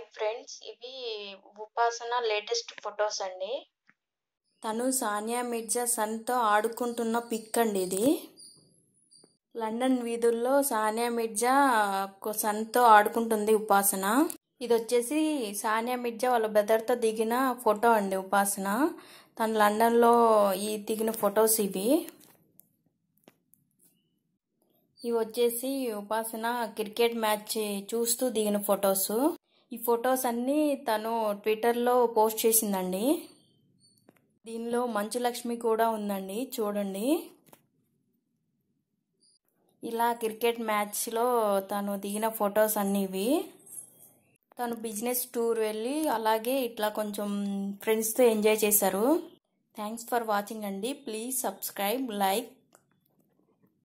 friends ఇవి ఉపాసన latest photos అండి తను సానియా మిర్జా సన్తో ఆడుకుంటున్న పిక్ అండి ఇది లండన్ వీధుల్లో సానియా మిర్జా ఒక సన్తో ఆడుకుంటుంది ఉపాసన ఇది వచ్చేసి సానియా మిర్జా వాళ్ళ బ్రదర్తో దిగిన ఫోటో అండి ఉపాసన తను లండన్లో ఈ దిగిన ఫొటోస్ ఇవి ఇవి వచ్చేసి ఉపాసన క్రికెట్ మ్యాచ్ చూస్తూ దిగిన ఫొటోస్ ఈ ఫొటోస్ అన్నీ తను ట్విట్టర్లో పోస్ట్ చేసిందండి దీనిలో మంచు లక్ష్మి కూడా ఉందండి చూడండి ఇలా క్రికెట్ మ్యాచ్లో తను దిగిన ఫొటోస్ అన్నీ ఇవి తను బిజినెస్ టూర్ వెళ్ళి అలాగే ఇట్లా కొంచెం ఫ్రెండ్స్తో ఎంజాయ్ చేశారు థ్యాంక్స్ ఫర్ వాచింగ్ అండి ప్లీజ్ సబ్స్క్రైబ్ లైక్